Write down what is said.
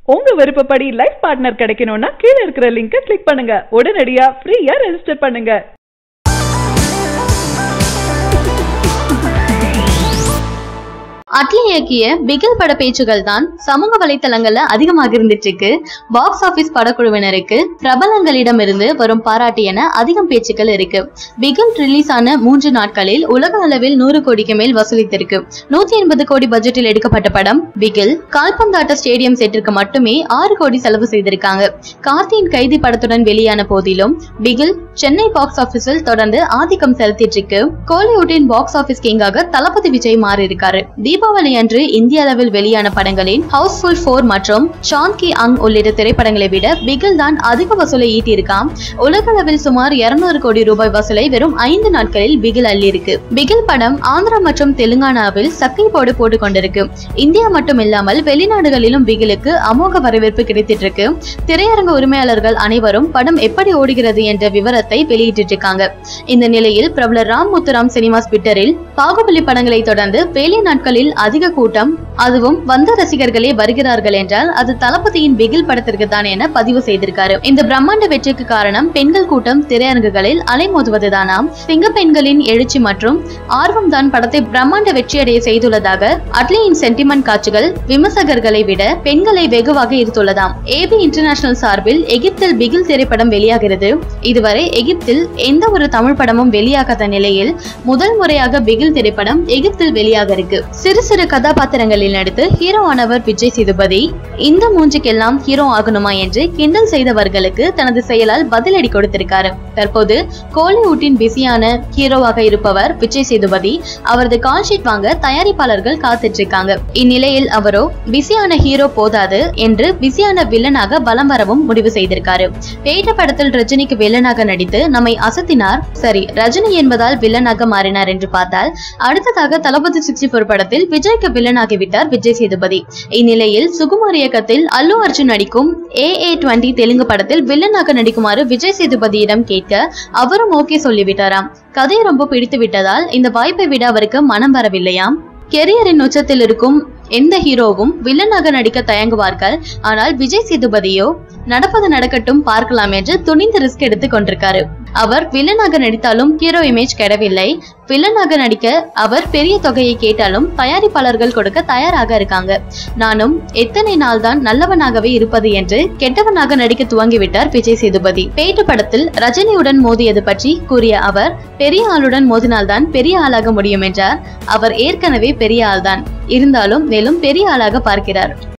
உங்க விருப்பப்படி life partner கிடைக்கணும்னா கீழ இருக்கிற லிங்கை கிளிக் பண்ணுங்க உடனடியா ஃப்ரீயா ரெஜிஸ்டர் பண்ணுங்க அட்லி இயக்கிய பிகில் பட பேச்சுகள் தான் சமூக வலைத்தளங்கள்ல அதிகமாக இருந்துட்டு இருக்கு பாக்ஸ் ஆபீஸ் படக்குழுவினருக்கு பிரபலங்களிடமிருந்து வரும் பாராட்டு என அதிகம் பேச்சுக்கள் இருக்கு பிகில் ரிலீஸ் ஆன மூன்று நாட்களில் உலக அளவில் நூறு கோடிக்கு மேல் வசூலித்திருக்கு நூத்தி எண்பது கோடி பட்ஜெட்டில் எடுக்கப்பட்ட படம் பிகில் கால்பந்தாட்ட ஸ்டேடியம் செட்டிற்கு மட்டுமே ஆறு கோடி செலவு செய்திருக்காங்க கார்த்தியின் கைதி படத்துடன் வெளியான போதிலும் பிகில் சென்னை பாக்ஸ் ஆபீஸில் தொடர்ந்து ஆதிக்கம் செலுத்திட்டு இருக்கு கோலிவுட்டின் பாக்ஸ் ஆபீஸ் கிங்காக தளபதி விஜய் மாறி இருக்காரு தீபாவளி அன்று இந்திய அளவில் வெளியான படங்களின் ஹவுஸ்ஃபுல் போர் மற்றும் ஷான் கி அங் உள்ளிட்ட திரைப்படங்களை விட பிகில் தான் அதிக வசூலை ஈட்டியிருக்கான் உலக அளவில் சுமார் 200 கோடி ரூபாய் வசூலை வெறும் ஐந்து நாட்களில் பிகில் அள்ளியிருக்கு பிகில் படம் ஆந்திரா மற்றும் தெலுங்கானாவில் சக்கை போடு போட்டுக் கொண்டிருக்கு இந்தியா மட்டும் இல்லாமல் வெளிநாடுகளிலும் பிகிலுக்கு அமோக வரவேற்பு கிடைத்திட்டு இருக்கு திரையரங்க உரிமையாளர்கள் அனைவரும் படம் எப்படி ஓடுகிறது என்ற விவரத்தை வெளியிட்டு இருக்காங்க இந்த நிலையில் பிரபல ராம் முத்துராம் சினிமாஸ் ட்விட்டரில் பாகுபலி படங்களை தொடர்ந்து வேலை நாட்களில் அதிக கூட்டம் அதுவும் வந்த ரசிகர்களே வருகிறார்கள் என்றால் அது தளபதியின் பிகில் படத்திற்கு தான் என பதிவு செய்திருக்காரு இந்த பிரம்மாண்ட வெற்றிக்கு காரணம் பெண்கள் கூட்டம் திரையரங்குகளில் அலைமோதுவதுதானாம் சிங்க பெண்களின் எழுச்சி மற்றும் ஆர்வம் தான் படத்தை பிரம்மாண்ட வெற்றியடைய செய்துள்ளதாக அட்லியின் சென்டிமெண்ட் காட்சிகள் விமர்சகர்களை விட பெண்களை வெகுவாக ஈர்த்துள்ளதாம் ஏபி இன்டர்நேஷனல் சார்பில் எகிப்தில் பிகில் திரைப்படம் வெளியாகிறது இதுவரை எகிப்தில் எந்த ஒரு தமிழ் படமும் வெளியாகாத நிலையில் முதல் முறையாக பிகில் திரைப்படம் எகிப்தில் வெளியாக இருக்கு சிறு சிறு கதாபாத்திரங்களில் நடித்து ஹீரோ ஆனவர் விஜய் சேதுபதி இந்த மூஞ்சுக்கெல்லாம் ஹீரோ ஆகணுமா என்று கிண்டல் செய்தவர்களுக்கு தனது செயலால் பதிலடி கொடுத்திருக்காரு தற்போது கோலிவுட்டின் பிஸியான ஹீரோவாக இருப்பவர் விஜய் சேதுபதி அவரது கால் ஷீட் வாங்க தயாரிப்பாளர்கள் காத்துட்டு இருக்காங்க இந்நிலையில் அவரோ பிஸியான ஹீரோ போதாது என்று பிஸியான வில்லனாக வலம் வரவும் முடிவு செய்திருக்காரு பேட்ட படத்தில் ரஜினிக்கு வில்லனாக நடித்து நம்மை அசத்தினார் சரி ரஜினி என்பதால் வில்லனாக மாறினார் என்று பார்த்தால் அடுத்ததாக தளபதி சிக்ஸ்டி போர் படத்தில் விஜய்க்கு வில்லனாகிவிட்டார் விஜய் சேதுபதி இந்நிலையில் சுகுமார் இயக்கத்தில் அல்லு அர்ஜுன் நடிக்கும் ஏ ஏ டுவெண்டி தெலுங்கு படத்தில் வில்லனாக நடிக்குமாறு விஜய் சேதுபதியிடம் கேட்க அவரும் ஓகே சொல்லிவிட்டாராம் கதை ரொம்ப பிடித்து விட்டதால் இந்த வாய்ப்பை விட அவருக்கு மனம் வரவில்லையாம் கெரியரின் உச்சத்தில் இருக்கும் எந்த ஹீரோவும் வில்லனாக நடிக்க தயங்குவார்கள் ஆனால் விஜய் சேதுபதியோ நடப்பது நடக்கட்டும் பார்க்கலாம் என்று துணிந்து ரிஸ்க் எடுத்து கொண்டிருக்காரு அவர் வில்லனாக நடித்தாலும் ஹீரோ இமேஜ் கெடவில்லை வில்லனாக நடிக்க அவர் பெரிய தொகையை கேட்டாலும் தயாரிப்பாளர்கள் கொடுக்க தயாராக இருக்காங்க நானும் எத்தனை நாள் தான் நல்லவனாகவே இருப்பது என்று கெட்டவனாக நடிக்க துவங்கிவிட்டார் விஜய் சேதுபதி பேட்டு படத்தில் ரஜினியுடன் மோதியது பற்றி கூறிய அவர் பெரிய ஆளுடன் மோதினால்தான் பெரிய ஆளாக முடியும் என்றார் அவர் ஏற்கனவே பெரிய ஆள்தான் இருந்தாலும் மேலும் பெரிய ஆளாக பார்க்கிறார்